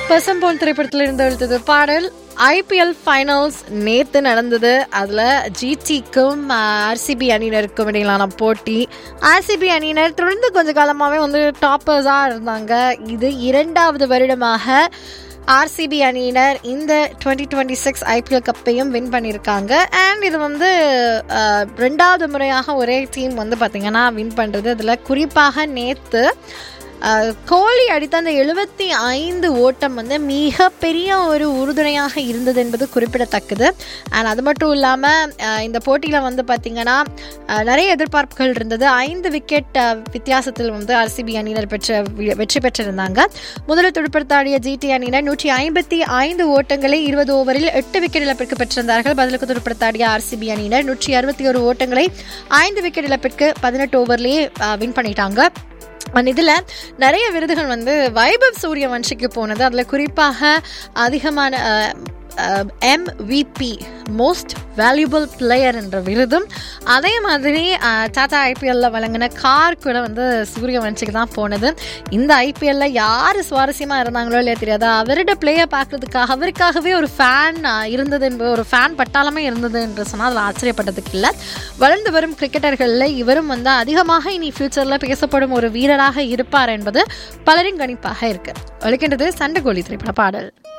பசம்போன் திரைப்படத்தில் இருந்து எழுத்தது பாடல் ஐபிஎல் ஃபைனல்ஸ் நேத்து நடந்தது அதில் ஜிடிக்கும் ஆர்சிபி அணியினருக்கும் இடையிலான போட்டி ஆர்சிபி அணியினர் தொடர்ந்து கொஞ்ச காலமாகவே வந்து டாப்பர்ஸாக இருந்தாங்க இது இரண்டாவது வருடமாக ஆர்சிபி அணியினர் இந்த டுவெண்ட்டி டுவெண்ட்டி சிக்ஸ் ஐபிஎல் கப்பையும் வின் பண்ணியிருக்காங்க அண்ட் இது வந்து அஹ், ரெண்டாவது முறையாக ஒரே டீம் வந்து பார்த்திங்கன்னா வின் பண்ணுறது இதில் குறிப்பாக நேற்று அஹ், கோலி அடித்த அந்த எழுபத்தி ஐந்து ஓட்டம் வந்து மிகப்பெரிய ஒரு உறுதுணையாக இருந்தது என்பது குறிப்பிடத்தக்கது அண்ட் அது மட்டும் இல்லாமல் இந்த போட்டியில் வந்து பார்த்திங்கன்னா அஹ், நிறைய எதிர்பார்ப்புகள் இருந்தது ஐந்து விக்கெட் வித்தியாசத்தில் வந்து ஆர்சிபி அணியினர் பெற்ற வி- வெற்றி பெற்றிருந்தாங்க முதலில் துடுப்படுத்தாடிய ஜிடி அணியினர் நூற்றி ஐம்பத்தி ஐந்து ஓட்டங்களை இருபது ஓவரில் எட்டு விக்கெட் இழப்பிற்கு பெற்றிருந்தார்கள் பதிலுக்கு துடுப்படுத்தாடிய ஆர்சிபி அணியினர் நூற்றி அறுபத்தி ஒரு ஓட்டங்களை ஐந்து விக்கெட் இழப்பிற்கு பதினெட்டு ஓவர்லேயே வின் பண்ணிட்டாங்க அண்ட் இதில் நிறைய விருதுகள் வந்து வைபவ் சூரியவன்ஷிக்கு போனது அதில் குறிப்பாக அதிகமான எம்விபி மோஸ்ட் வேல்யூபிள் பிளேயர் என்ற விருதும் அதே மாதிரி அஹ், டாடா ஐபிஎல்ல வழங்கின கார் கூட வந்து சூரியவன்ஷிக்கு தான் போனது இந்த ஐபிஎல்ல யார் சுவாரஸ்யமாக இருந்தாங்களோ இல்லையா தெரியாது அவரோட பிளேயை பார்க்கறதுக்காக அவருக்காகவே ஒரு ஃபேன் இருந்தது என்பது ஒரு ஃபேன் பட்டாளமே இருந்தது என்று சொன்னால் அதில் ஆச்சரியப்பட்டதுக்கு இல்லை வளர்ந்து வரும் கிரிக்கெட்டர்களில் இவரும் வந்து அதிகமாக இனி ஃபியூச்சரில் பேசப்படும் ஒரு வீரராக இருப்பார் என்பது பலரின் கணிப்பாக இருக்கு ஒழிக்கின்றது சண்டைகோழி திரைப்பட பாடல்